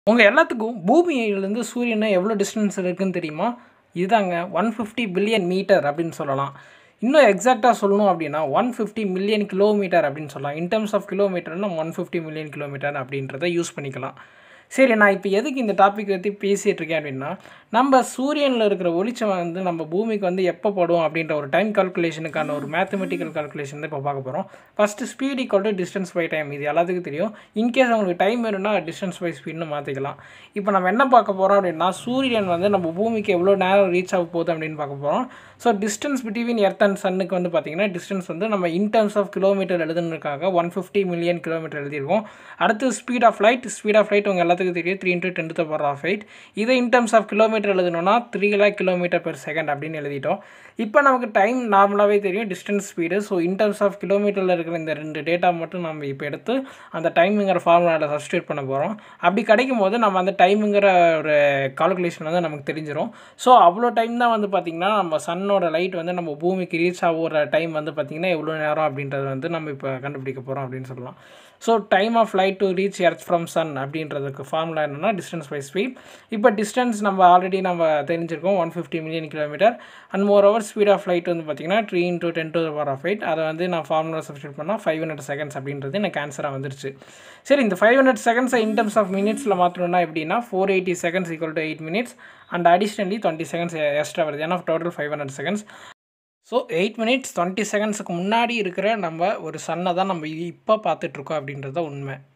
உங்கள் எல்லாத்துக்கும் பூமியிலேருந்து சூரியனை எவ்வளோ டிஸ்டன்ஸ் இருக்குன்னு தெரியுமா இதுதாங்க ஒன் ஃபிஃப்டி பில்லியன் மீட்டர் அப்படின்னு சொல்லலாம் இன்னும் எக்ஸாக்டாக சொல்லணும் அப்படின்னா ஒன் ஃபிஃப்டி மில்லியன் கிலோமீட்டர் அப்படின்னு சொல்லலாம் இன் டர்ம்ஸ் ஆஃப் கிலோமீட்டர்னா ஒன் ஃபிஃப்டி மில்லியன் கிலோமீட்டர் அப்படின்றத யூஸ் பண்ணிக்கலாம் சரி நான் இப்போ எதுக்கு இந்த டாபிக் பற்றி பேசிகிட்டு இருக்கேன் அப்படின்னா நம்ம சூரியனில் இருக்கிற வெளிச்சம் வந்து நம்ம பூமிக்கு வந்து எப்போ படும் அப்படின்ற ஒரு டைம் கால்குலேஷனுக்கான ஒரு மேத்தமெட்டிக்கல் கால்குலேஷன் தான் இப்போ பார்க்க போகிறோம் first speed equal to distance by time இது எல்லாத்துக்கும் தெரியும் இன்கேஸ் உங்களுக்கு டைம் வேணும்னா டிஸ்டன்ஸ் பை ஸ்பீட்னு மாற்றிக்கலாம் இப்போ நம்ம என்ன பார்க்க போகிறோம் அப்படின்னா சூரியன் வந்து நம்ம பூமிக்கு எவ்வளோ நேரம் ரீச் ஆக போகுது அப்படின்னு பார்க்க போகிறோம் so distance between earth and சன்னுக்கு வந்து பார்த்திங்கன்னா டிஸ்டன்ஸ் வந்து நம்ம இன் டர்ம்ஸ் ஆஃப் கிலோமீட்டர் எழுதுனதுக்காக ஒன் ஃபிஃப்டி மில்லியன் கிலோமீட்டர் எழுதியிருக்கோம் அடுத்து speed of light speed of light உங்கள் எல்லாத்துக்கும் தெரியும் three into ten to power of eight இதை இன் டர்ம்ஸ் ஆஃப் கிலோமீட்டர் எழுதணும்னா three lakh kilometre per second அப்படின்னு எழுதிட்டோம் இப்போ நமக்கு டைம் நார்மலாகவே தெரியும் distance speed so in terms of கிலோமீட்டரில் இருக்கிற இந்த ரெண்டு டேட்டா மட்டும் நம்ம இப்போ எடுத்து அந்த டைமுங்கிற ஃபார்முலாவில் சப்ஸ்டியூட் பண்ண போகிறோம் அப்படி கிடைக்கும் போது நம்ம அந்த டைமுங்கிற ஒரு கால்குலேஷன் வந்து நமக்கு தெரிஞ்சிடும் ஸோ அவ்வளோ டைம் தான் வந்து பார்த்திங்கன்னா நம்ம சன்னோட லைட் வந்து நம்ம பூமிக்கு ரீச் ஆகிற டைம் வந்து பார்த்திங்கன்னா எவ்வளோ நேரம் அப்படின்றது வந்து நம்ம இப்போ கண்டுபிடிக்க போகிறோம் அப்படின்னு சொல்லலாம் so time of light to reach earth from sun அப்படின்றதுக்கு ஃபார்முலா என்னென்னா டிஸ்டன்ஸ் பை ஸ்பீட் இப்போ டிஸ்டன்ஸ் நம்ம ஆல்ரெடி நம்ம தெரிஞ்சிருக்கோம் one fifty million kilometre and more over speed of light வந்து பார்த்திங்கன்னா three into ten to power of eight அதை வந்து நான் ஃபார்முலா சப்ஸ்டியூட் பண்ணால் ஃபைவ் ஹண்ட்ரட் செகண்ட்ஸ் அப்படின்றது எனக்கு ஆன்சராக வந்துருச்சு சரி இந்த ஃபைவ் ஹண்ட்ரட் செகண்ட்ஸை இன் டர்ம்ஸ் ஆஃப் மினிட்ஸில் மாற்றணும்னா எப்படின்னா four eighty seconds equal to eight minutes and additionally twenty seconds extra வருது ஏன்னா total five hundred seconds so eight minutes twenty செகண்ட்ஸுக்கு முன்னாடி இருக்கிற நம்ம ஒரு சன்னை தான் நம்ம இப்போ பார்த்துட்ருக்கோம் அப்படின்றது தான் உண்மை